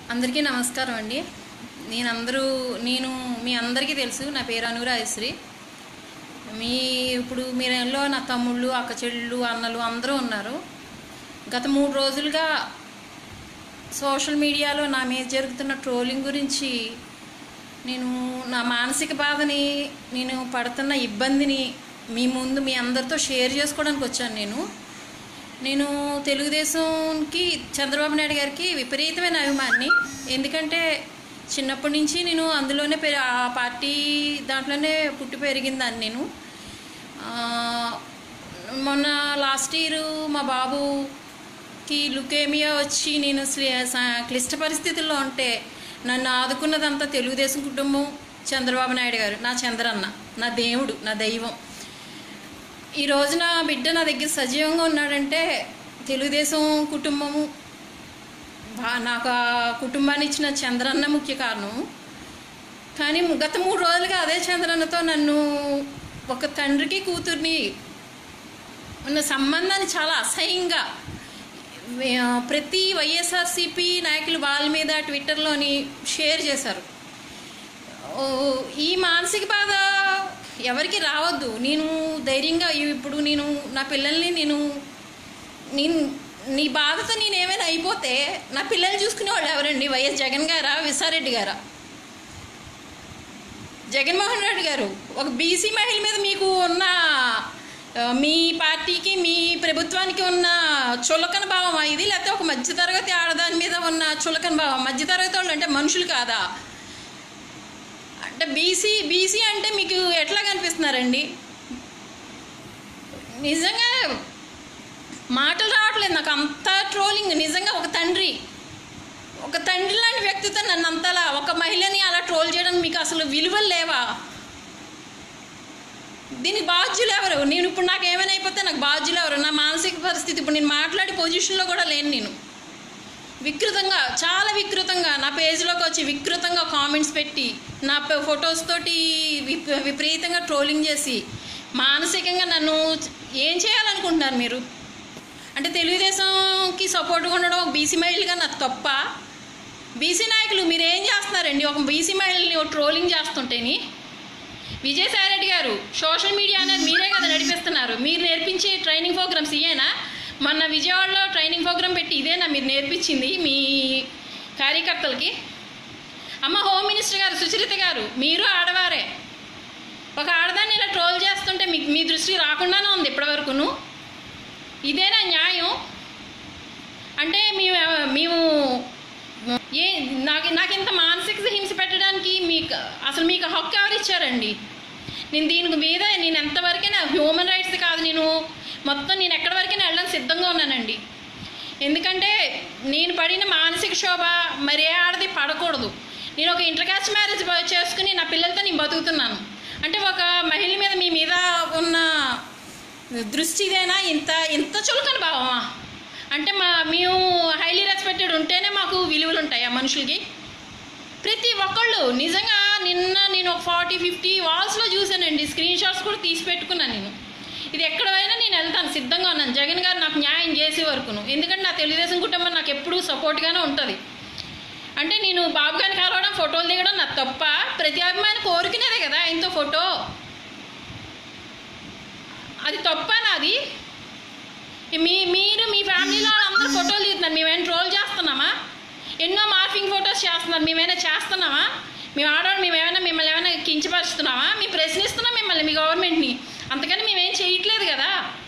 అందరికీ నమస్కారం అండి నేను అందరూ నేను మీ అందరికీ తెలుసు నా పేరు అనురాజశ్రీ మీ ఇప్పుడు మీలో నా తమ్ముళ్ళు అక్క చెల్లెళ్ళు అన్నలు అందరూ ఉన్నారు గత మూడు రోజులుగా సోషల్ మీడియాలో నా మీద జరుగుతున్న ట్రోలింగ్ గురించి నేను నా మానసిక బాధని నేను పడుతున్న ఇబ్బందిని మీ ముందు మీ అందరితో షేర్ చేసుకోవడానికి వచ్చాను నేను నేను తెలుగుదేశంకి చంద్రబాబు నాయుడు గారికి విపరీతమైన అభిమాని ఎందుకంటే చిన్నప్పటి నుంచి నేను అందులోనే పెరి ఆ పార్టీ దాంట్లోనే పుట్టి పెరిగిందాన్ని నేను ఆ, మొన్న లాస్ట్ ఇయర్ మా బాబుకి లుకేమియా వచ్చి నేను స్లీ- స- క్లిష్ట పరిస్థితుల్లో ఉంటే నన్ను ఆదుకున్నదంతా తెలుగుదేశం కుటుంబం చంద్రబాబు నాయుడు గారు నా చంద్రన్న నా దేవుడు నా దైవం ఈ రోజున బిడ్డ నా దగ్గర సజీవంగా ఉన్నాడంటే తెలుగుదేశం కుటుంబము బా- నాకు ఆ కుటుంబాన్ని ఇచ్చిన చంద్రన్న ముఖ్య కారణం కానీ గత మూడు రోజులుగా అదే చంద్రన్నతో నన్ను ఒక తండ్రికి కూతుర్ని ఉన్న సంబంధాన్ని చాలా అసహ్యంగా ఆ, ప్రతి వైఎస్ఆర్సీపీ నాయకులు వాళ్ళ మీద ట్విట్టర్లోని షేర్ చేశారు ఓ, ఈ మానసిక బాధ ఎవరికి రావద్దు నేను ధైర్యంగా ఇప్పుడు నేను నా పిల్లల్ని నేను నేను నీ బాధతో నేను ఏమైనా అయిపోతే నా పిల్లల్ని చూసుకునే వాళ్ళు ఎవరండి వైఎస్ జగన్ గారా విసారెడ్డి గారా జగన్మోహన్ రెడ్డి గారు ఒక బీసీ మహిళ మీద మీకు ఉన్న ఆ, మీ పార్టీకి మీ ప్రభుత్వానికి ఉన్న చులకన భావం ఇది లేకపోతే ఒక మధ్యతరగతి ఆడదాని మీద ఉన్న చులకన భావం మధ్యతరగతి వాళ్ళు అంటే మనుషులు కాదా అంటే బీసీ బీసీ అంటే మీకు ఎట్లా కనిపిస్తున్నారండి నిజంగా మాటలు రావట్లేదు నాకు అంత ట్రోలింగ్ నిజంగా ఒక తండ్రి ఒక తండ్రి లాంటి వ్యక్తితో నన్ను అంతలా ఒక మహిళని అలా ట్రోల్ చేయడం మీకు అసలు విలువలు లేవా దీనికి బాధ్యులు ఎవరు నేను ఇప్పుడు నాకు ఏమైనా అయిపోతే నాకు బాధ్యులు ఎవరు నా మానసిక పరిస్థితి ఇప్పుడు నేను మాట్లాడే పొజిషన్లో కూడా లేను నేను వికృతంగా చాలా వికృతంగా నా పేజ్లోకి వచ్చి వికృతంగా కామెంట్స్ పెట్టి నా ఫొటోస్ తోటి విప- విపరీతంగా ట్రోలింగ్ చేసి మానసికంగా నన్ను ఏం చేయాలనుకుంటున్నారు మీరు అంటే తెలుగుదేశంకి సపోర్ట్గా ఉండడం బీసీ మహిళలుగా నాకు తప్ప బీసీ నాయకులు మీరు ఏం చేస్తున్నారండి ఒక బీసీ మహిళని ట్రోలింగ్ చేస్తుంటేని విజయసాయి రెడ్డి గారు సోషల్ మీడియా అనేది మీరే కదా నడిపిస్తున్నారు మీరు నేర్పించే ట్రైనింగ్ ప్రోగ్రామ్స్ ఇయేనా మొన్న విజయవాడలో ట్రైనింగ్ ప్రోగ్రామ్ పెట్టి ఇదేనా మీరు నేర్పించింది మీ కార్యకర్తలకి అమ్మ హోమ్ మినిస్టర్ గారు సుచరిత గారు మీరు ఆడవారే ఒక ఆడదాన్ని ఇలా ట్రోల్ చేస్తుంటే మీ మీ దృష్టి రాకుండానే ఉంది ఇప్పటివరకును ఇదేనా న్యాయం అంటే మేము మేము ఏ నాకు నాకు ఇంత మానసిక హింస పెట్టడానికి మీకు అసలు మీకు హక్కు ఎవరు ఇచ్చారండి నేను దీని మీద నేను ఎంతవరకైనా హ్యూమన్ రైట్స్ కాదు నేను మొత్తం నేను ఎక్కడి వరకైనా వెళ్ళడానికి సిద్ధంగా ఉన్నానండి ఎందుకంటే నేను పడిన మానసిక శోభ మరే ఆడది పడకూడదు నేను ఒక ఇంటర్ కాస్ట్ మ్యారేజ్ చేసుకుని నా పిల్లలతో నేను బతుకుతున్నాను అంటే ఒక మహిళ మీద మీ మీద ఉన్న దృష్టి ఇదేనా ఇంత ఇంత చులకన భావమా అంటే మా మేము హైలీ రెస్పెక్టెడ్ ఉంటేనే మాకు విలువలు ఉంటాయి ఆ మనుషులకి ప్రతి ఒక్కళ్ళు నిజంగా నిన్న నేను ఒక ఫార్టీ ఫిఫ్టీ వాల్స్లో చూశానండి స్క్రీన్ షాట్స్ కూడా తీసి పెట్టుకున్నాను నేను ఇది ఎక్కడైనా నేను వెళ్తాను సిద్ధంగా ఉన్నాను జగన్ గారు నాకు న్యాయం చేసే వరకును ఎందుకంటే నా తెలుగుదేశం కుటుంబం నాకు ఎప్పుడూ సపోర్ట్గానే ఉంటుంది అంటే నేను బాబు గారిని కలవడం ఫోటోలు దిగడం నాకు తప్ప ప్రతి అభిమాని కోరుకునేదే కదా ఆయనతో ఫోటో అది తప్ప నాది మీ మీరు మీ ఫ్యామిలీలో వాళ్ళందరూ ఫోటోలు తీస్తున్నారు మేమేమైనా ట్రోల్ చేస్తున్నామా ఎన్నో మార్ఫింగ్ ఫొటోస్ చేస్తున్నారు మేమైనా చేస్తున్నామా మేము ఆడవాళ్ళు మేము ఏమైనా మిమ్మల్ని ఏమైనా కించపరుస్తున్నామా మేము ప్రశ్నిస్తున్నాం మిమ్మల్ని మీ గవర్నమెంట్ని అంతకని మేమేం చేయట్లేదు కదా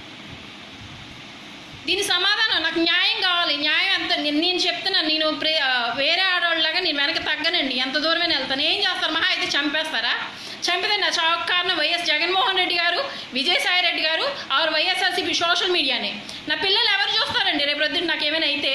దీని సమాధానం నాకు న్యాయం కావాలి న్యాయం ఎంత నేను నేను చెప్తున్నాను నేను ప్రే ఆ, వేరే ఆడవాళ్ళలాగా నేను వెనక తగ్గనండి ఎంత దూరమైనా వెళ్తాను ఏం చేస్తారు మహా అయితే చంపేస్తారా చంపితే నా చావుకు కారణం వైఎస్ జగన్మోహన్ రెడ్డి గారు విజయసాయి రెడ్డి గారు ఆరు వైఎస్ఆర్సీపీ సోషల్ మీడియానే నా పిల్లలు ఎవరు చూస్తారండి రేపు రొద్దున నాకు ఏమైనా అయితే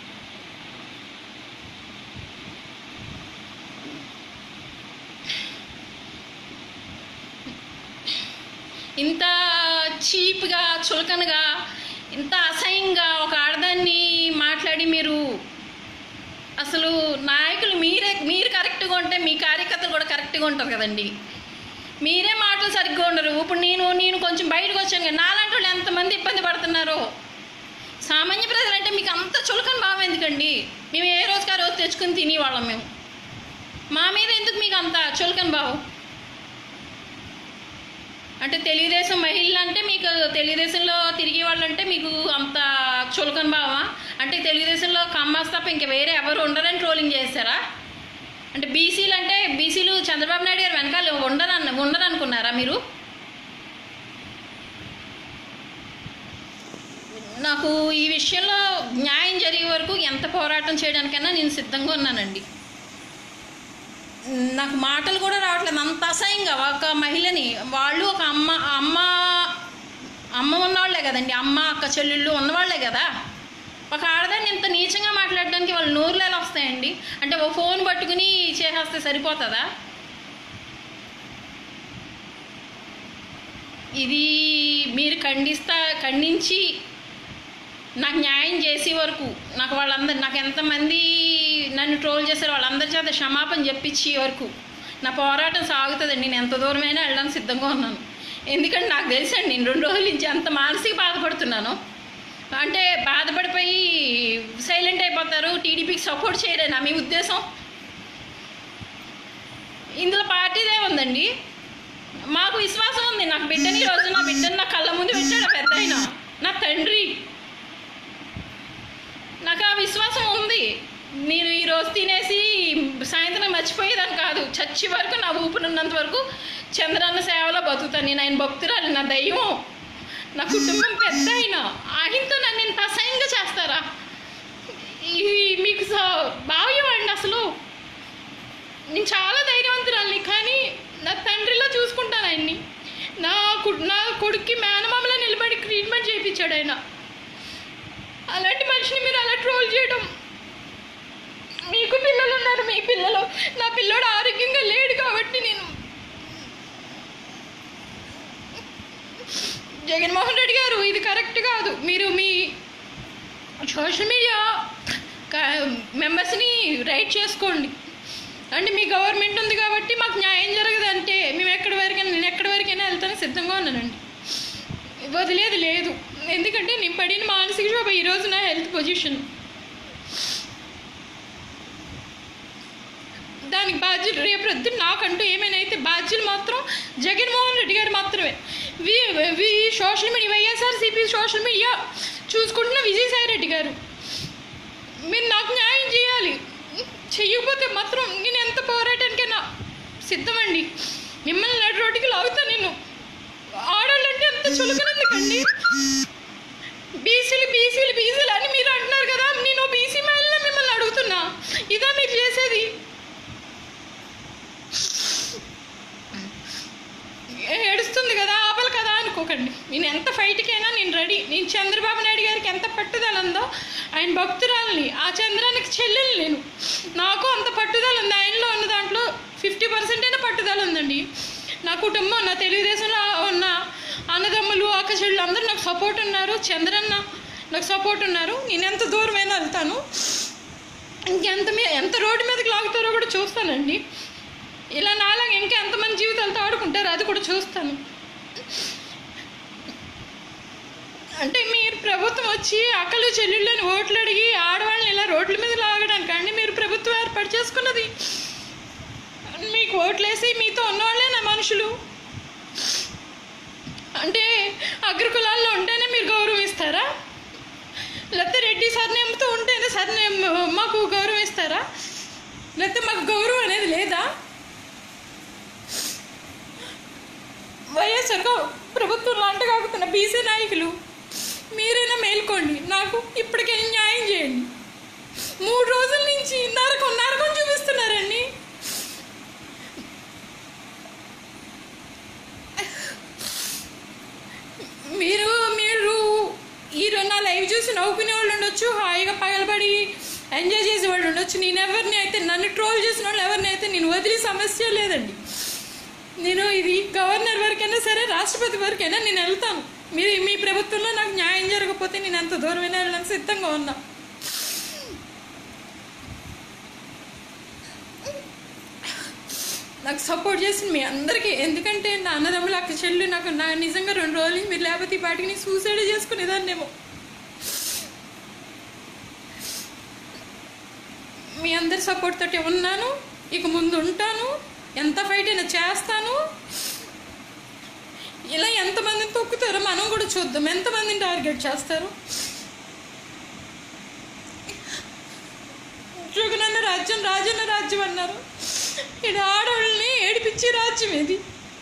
ఇంత చీప్గా చులకనగా ఇంత అసహ్యంగా ఒక ఆడదాన్ని మాట్లాడి మీరు అసలు నాయకులు మీరే మీరు కరెక్ట్గా ఉంటే మీ కార్యకర్తలు కూడా కరెక్ట్గా ఉంటారు కదండి మీరే మాటలు సరిగ్గా ఉండరు ఇప్పుడు నేను నేను కొంచెం బయటకు వచ్చాను కదా నాలాంటి వాళ్ళు ఎంతమంది ఇబ్బంది పడుతున్నారో సామాన్య ప్రజలు అంటే మీకు అంత చులకన భావం ఎందుకండి మేము ఏ రోజుకి ఆ రోజు తెచ్చుకుని తినేవాళ్ళం మేము మా మీద ఎందుకు మీకు అంత చులకన భావం అంటే తెలుగుదేశం మహిళలు అంటే మీకు తెలుగుదేశంలో తిరిగే వాళ్ళంటే మీకు అంత చులకన భావమా అంటే తెలుగుదేశంలో కమ్మాస్ తప్ప ఇంకా వేరే ఎవరు ఉండరని ట్రోలింగ్ చేస్తారా అంటే బీసీలు అంటే బీసీలు చంద్రబాబు నాయుడు గారు వెనకాల ఉండరన్న ఉండరనుకున్నారా మీరు నాకు ఈ విషయంలో న్యాయం జరిగే వరకు ఎంత పోరాటం చేయడానికైనా నేను సిద్ధంగా ఉన్నానండి నాకు మాటలు కూడా రావట్లేదు అంత అసహ్యంగా ఒక మహిళని వాళ్ళు ఒక అమ్మ అమ్మ అమ్మ ఉన్నవాళ్లే కదండి అమ్మ అక్క చెల్లెళ్ళు ఉన్నవాళ్లే కదా ఒక ఆడదాన్ని ఇంత నీచంగా మాట్లాడడానికి వాళ్ళ నోరులు ఎలా వస్తాయండి అంటే ఓ ఫోన్ పట్టుకుని చేసేస్తే సరిపోతుందా ఇది మీరు ఖండిస్తా ఖండించి నాకు న్యాయం చేసే వరకు నాకు వాళ్ళందరు నాకు ఎంతమంది నన్ను ట్రోల్ చేశారు వాళ్ళందరి చేత క్షమాపణ చెప్పించే వరకు నా పోరాటం సాగుతుందండి నేను ఎంత దూరమైనా వెళ్ళడానికి సిద్ధంగా ఉన్నాను ఎందుకంటే నాకు తెలుసండి నేను రెండు రోజుల నుంచి అంత మానసిక బాధపడుతున్నాను అంటే బాధపడిపోయి సైలెంట్ అయిపోతారు టీడీపీకి సపోర్ట్ చేయరేనా మీ ఉద్దేశం ఇందులో పార్టీదే ఉందండి మాకు విశ్వాసం ఉంది నాకు బిడ్డని ఈ రోజు నా బిడ్డని నా కళ్ళ ముందు పెట్టాడు పెద్ద ఆయన నా తండ్రి నాకు ఆ విశ్వాసం ఉంది నేను ఈ రోజు తినేసి సాయంత్రం మర్చిపోయేదాన్ని కాదు చచ్చి వరకు నా ఊపిరిన్నంత వరకు చంద్రన్న సేవలో బతుకుతాను నేను ఆయన భక్తురాలు నా దైవం నా కుటుంబం పెద్ద అయినా ఆయనతో నన్ను ఇంత అసహ్యంగా చేస్తారా ఇది మీకు స- భావ్యం అండి అసలు నేను చాలా ధైర్యవంతురాలిని కానీ నా తండ్రిలో చూసుకుంటాను ఆయన్ని నా కు- నా కొడుక్కి మేనమామలో నిలబడి ట్రీట్మెంట్ చేయించాడు ఆయన అలాంటి మనిషిని మీరు అలా ట్రోల్ చేయడం మీకు పిల్లలు ఉన్నారు మీ పిల్లలు నా పిల్లోడు ఆరోగ్యంగా లేడు కాబట్టి నేను జగన్మోహన్ రెడ్డి గారు ఇది కరెక్ట్ కాదు మీరు మీ సోషల్ మీడియా మెంబర్స్ని రైట్ చేసుకోండి అంటే మీ గవర్నమెంట్ ఉంది కాబట్టి మాకు న్యాయం జరగదంటే మేము ఎక్కడి వరకైనా నేను ఎక్కడి వరకైనా వెళ్తాను సిద్ధంగా ఉన్నానండి వదిలేదు లేదు ఎందుకంటే నేను పడిన మానసిక శోభ ఈరోజు నా హెల్త్ పొజిషన్ దానికి బాధ్యులు రేపు రద్దు నాకంటూ ఏమైనా అయితే బాధ్యులు మాత్రం జగన్మోహన్ రెడ్డి గారు మాత్రమే వి వి social media YSRCP social media చూసుకుంటున్న విజయసాయి రెడ్డి గారు మీరు నాకు న్యాయం చేయాలి చెయ్యకపోతే మాత్రం నేను ఎంత పోరాటానికైనా సిద్ధమండి మిమ్మల్ని నడు రోడ్డుకి లాగుతా నేను ఆడాలంటే ఎంత చులకనందుకండి బీసీలు బీసీలు బీసీలు అని మీరు అంటున్నారు కదా నేను బీసీ మహిళ మిమ్మల్ని అడుగుతున్నా ఇదా మీరు చేసేది ఏడుస్తుంది కదా ఆపలు కదా అనుకోకండి నేను ఎంత ఫైట్కైనా నేను రెడీ నేను చంద్రబాబు నాయుడు గారికి ఎంత పట్టుదల ఉందో ఆయన భక్తురాలని ఆ చంద్రానికి చెల్లెలు నేను నాకు అంత పట్టుదల ఉంది ఆయనలో ఉన్న దాంట్లో ఫిఫ్టీ పర్సెంట్ అయినా పట్టుదల ఉందండి నా కుటుంబం నా తెలుగుదేశంలో ఉన్న అన్నదమ్ములు అక్క చెల్లెలు అందరూ నాకు సపోర్ట్ ఉన్నారు చంద్రన్న నాకు సపోర్ట్ ఉన్నారు నేను ఎంత దూరమైనా వెళ్తాను ఇంకెంత మీ ఎంత రోడ్డు మీదకి లాగుతారో కూడా చూస్తానండి ఇలా నాలాగా ఇంకా ఎంతమంది జీవితాలతో ఆడుకుంటారో అది కూడా చూస్తాను అంటే మీరు ప్రభుత్వం వచ్చి అక్కలు చెల్లెళ్ళని ఓట్లు అడిగి ఆడవాళ్ళని ఇలా రోడ్ల మీద లాగడానికి అండి మీరు ప్రభుత్వం ఏర్పాటు చేసుకున్నది మీకు ఓట్లేసి మీతో ఉన్నవాళ్ళే నా మనుషులు అంటే అగ్రకులాల్లో ఉంటేనే మీరు గౌరవం ఇస్తారా లేకపోతే రెడ్డి సర్నేమ్తో ఉంటేనే సర్నేమ్ మాకు గౌరవం ఇస్తారా లేకపోతే మాకు గౌరవం అనేది లేదా వైఎస్ఆర్ గౌ- ప్రభుత్వంలో అంటగాగుతున్న బీసీ నాయకులు మీరైనా మేల్కోండి నాకు ఇప్పటికే న్యాయం చేయండి మూడు రోజుల నుంచి నరకం నరకం చూపిస్తున్నారండి మీరు మీరు ఈ రెండు నా లైవ్ చూసి నవ్వుకునే వాళ్ళు ఉండొచ్చు హాయిగా పగలబడి ఎంజాయ్ చేసే వాళ్ళు ఉండొచ్చు నేను ఎవరిని అయితే నన్ను ట్రోల్ చేసిన వాళ్ళు ఎవరిని అయితే నేను వదిలే సమస్య లేదండి నేను ఇది గవర్నర్ వరకైనా సరే రాష్ట్రపతి వరకైనా నేను వెళ్తాను మీరు మీ ప్రభుత్వంలో నాకు న్యాయం జరగకపోతే నేను ఎంత దూరమైనా వెళ్ళడానికి సిద్ధంగా ఉన్నా నాకు సపోర్ట్ చేసింది మీ అందరికీ ఎందుకంటే నా అన్నదమ్ములు అక్క చెల్లు నాకు నా నిజంగా రెండు రోజులు నుంచి మీరు లేకపోతే ఈ పాటికి నేను సూసైడ్ చేసుకునేదాన్నేమో అందరి సపోర్ట్ తోటి ఉన్నాను ఇక ముందు ఉంటాను ఎంత ఫైట్ అయినా చేస్తాను ఇలా ఎంతమందిని తొక్కుతారో మనం కూడా చూద్దాం ఎంతమందిని టార్గెట్ చేస్తారు జగనన్న రాజ్యం రాజన్న రాజ్యం అన్నారు ఇక్కడ ఆడవాళ్ళని ఏడిపించే రాజ్యం ఇది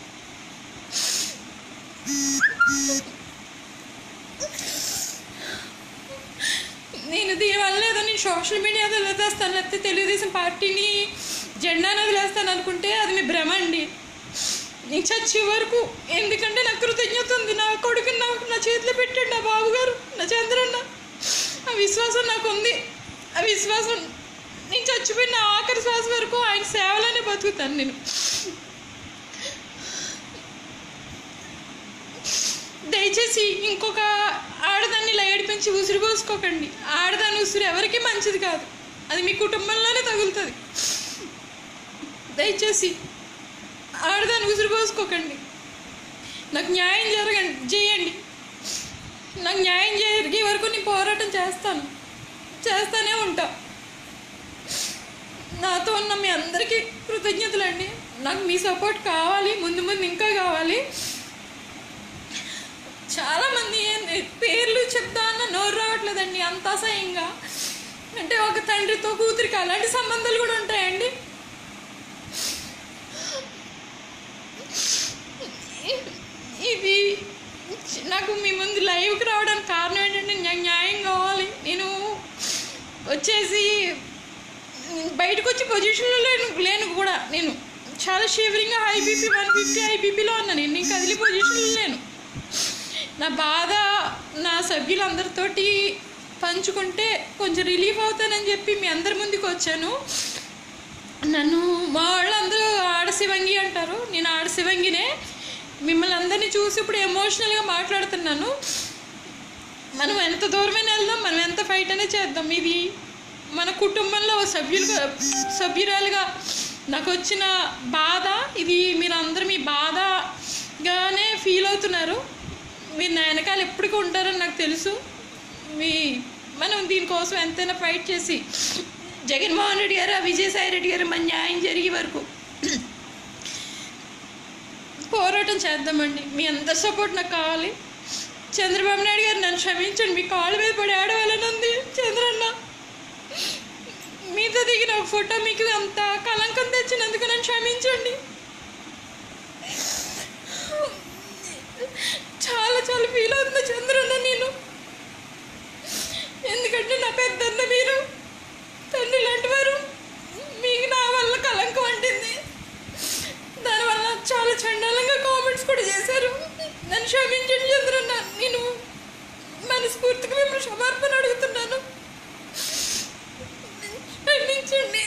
నేను దీనివల్ల ఏదో నేను సోషల్ మీడియాలో వదిలేస్తాను లేకపోతే తెలుగుదేశం పార్టీని జెండాను వదిలేస్తాను అనుకుంటే అది మీ భ్రమ అండి నేను చచ్చే వరకు ఎందుకంటే నాకు కృతజ్ఞత ఉంది నా కొడుకు నాకు నా చేతిలో పెట్టాడు నా బాబు గారు నా చంద్రన్న ఆ విశ్వాసం నాకు ఉంది ఆ విశ్వాసం నేను చచ్చిపోయిన ఆఖరి శ్వాస వరకు ఆయన సేవలోనే బతుకుతాను నేను దయచేసి ఇంకొక ఆడదాన్ని ఇలా ఏడిపించి ఉసిరి పోసుకోకండి ఆడదాని ఉసిరి ఎవరికి మంచిది కాదు అది మీ కుటుంబంలోనే తగులుతుంది దయచేసి ఆడదాన్ని ఉసిరి పోసుకోకండి నాకు న్యాయం జరగండి చేయండి నాకు న్యాయం జరిగే వరకు నేను పోరాటం చేస్తాను చేస్తానే ఉంటా నాతో ఉన్న మీ అందరికీ కృతజ్ఞతలండి నాకు మీ సపోర్ట్ కావాలి ముందు ముందు ఇంకా కావాలి చాలా మంది ఏంది పేర్లు చెప్తా అన్న నోరు రావట్లేదండి అంత అసహ్యంగా అంటే ఒక తండ్రితో కూతురికి అలాంటి సంబంధాలు కూడా ఉంటాయండి ఇది నాకు మీ ముందు లైవ్కి రావడానికి కారణం ఏంటంటే నాకు న్యాయం కావాలి నేను వచ్చేసి బయటకు వచ్చి పొజిషన్లో లేను లేను కూడా నేను చాలా షివరింగ్గా high BP one fifty high బీపీలో ఉన్నాను నేను ఇంకా కదిలి పొజిషన్లో లేను నా బాధ నా సభ్యులందరితోటి పంచుకుంటే కొంచెం రిలీఫ్ అవుతానని చెప్పి మీ అందరి ముందుకు వచ్చాను నన్ను మా వాళ్ళందరూ ఆడశివంగి అంటారు నేను ఆడశివంగినే మిమ్మల్ని అందరినీ చూసి ఇప్పుడు ఎమోషనల్గా మాట్లాడుతున్నాను మనం ఎంత దూరమైనా వెళ్దాం మనం ఎంత ఫైట్ అనే చేద్దాం ఇది మన కుటుంబంలో ఓ సభ్యులుగా సభ్యురాలుగా నాకు వచ్చిన బాధ ఇది మీరు అందరూ మీ బాధగానే ఫీల్ అవుతున్నారు మీరు నా వెనకాల ఎప్పటికీ ఉంటారని నాకు తెలుసు మీ మనం దీనికోసం ఎంతైనా ఫైట్ చేసి జగన్మోహన్ రెడ్డి గారు విజయసాయి రెడ్డి గారు మన న్యాయం జరిగే వరకు పోరాటం చేద్దామండి మీ అందరి సపోర్ట్ నాకు కావాలి చంద్రబాబు నాయుడు గారు నన్ను క్షమించండి మీ కాళ్ళ మీద పడి ఆడవాలని ఉంది చంద్రన్న మీతో దిగిన ఒక ఫోటో మీకు అంత కలంకం తెచ్చినందుకు నన్ను క్షమించండి చాలా చాలా ఫీల్ అవుతుంది చంద్రన్న నేను ఎందుకంటే నా పెద్దన్న మీరు తండ్రి లాంటి వారు మీకు నా వల్ల కలంకం అంటింది దానివల్ల చాలా చండాలంగా కామెంట్స్ కూడా చేశారు నన్ను క్షమించండి చంద్రన్న నేను మనస్ఫూర్తిగా మిమ్మల్ని క్షమార్పణ అడుగుతున్నాను క్షమించండి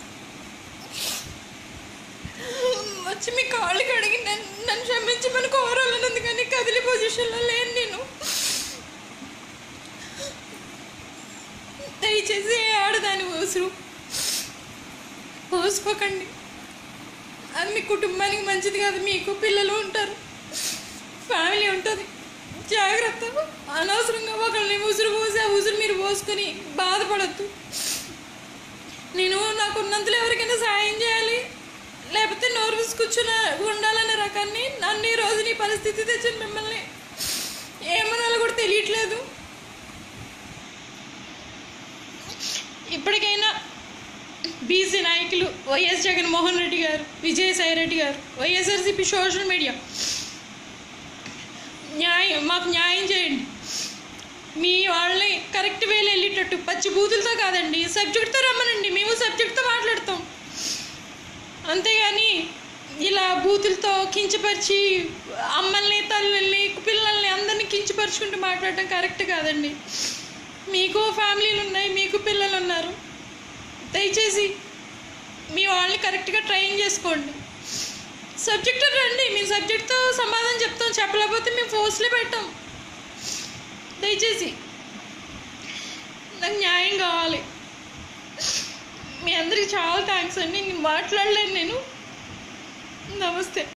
వచ్చి మీ కాళ్ళు కడిగి నన్ను నన్ను క్షమించమని కోరాలన్నది కానీ కదిలి పొజిషన్లో లేను నేను దయచేసి ఏ ఆడదాని ఊసురు పోసుకోకండి అది మీ కుటుంబానికి మంచిది కాదు మీకు పిల్లలు ఉంటారు ఫ్యామిలీ ఉంటుంది జాగ్రత్త అనవసరంగా ఒకరిని ఉసురు పోసి ఆ ఉసురు మీరు పోసుకొని బాధపడద్దు నేను నాకున్నంతలో ఎవరికైనా సాయం చేయాలి లేకపోతే నోరు మూసి కూర్చుని ఉండాలనే రకాన్ని నన్ను ఈ రోజు నీ పరిస్థితి తెచ్చిన మిమ్మల్ని ఏమనాలో కూడా తెలియట్లేదు ఇప్పటికైనా బీసీ నాయకులు వైఎస్ జగన్మోహన్ రెడ్డి గారు విజయసాయి రెడ్డి గారు వైఎస్ఆర్సీపీ సోషల్ మీడియా న్యాయం మాకు న్యాయం చేయండి మీ వాళ్ళని కరెక్ట్ వేలో వెళ్ళేటట్టు పచ్చి బూతులతో కాదండి సబ్జెక్ట్తో రమ్మనండి మేము సబ్జెక్ట్తో మాట్లాడతాం అంతేగాని ఇలా బూతులతో కించపరిచి అమ్మల్ని తల్లుల్ని పిల్లల్ని అందరినీ కించపరుచుకుంటూ మాట్లాడటం కరెక్ట్ కాదండి మీకు ఫ్యామిలీలు ఉన్నాయి మీకు పిల్లలు ఉన్నారు దయచేసి మీ వాళ్ళని కరెక్ట్గా ట్రైన్ చేసుకోండి సబ్జెక్ట్ రండి మీ సబ్జెక్ట్తో సమాధానం చెప్తాం చెప్పలేకపోతే మేము ఫోర్స్లే పెట్టాం దయచేసి నాకు న్యాయం కావాలి మీ అందరికి చాలా థ్యాంక్స్ అండి నేను మాట్లాడలేను నేను నమస్తే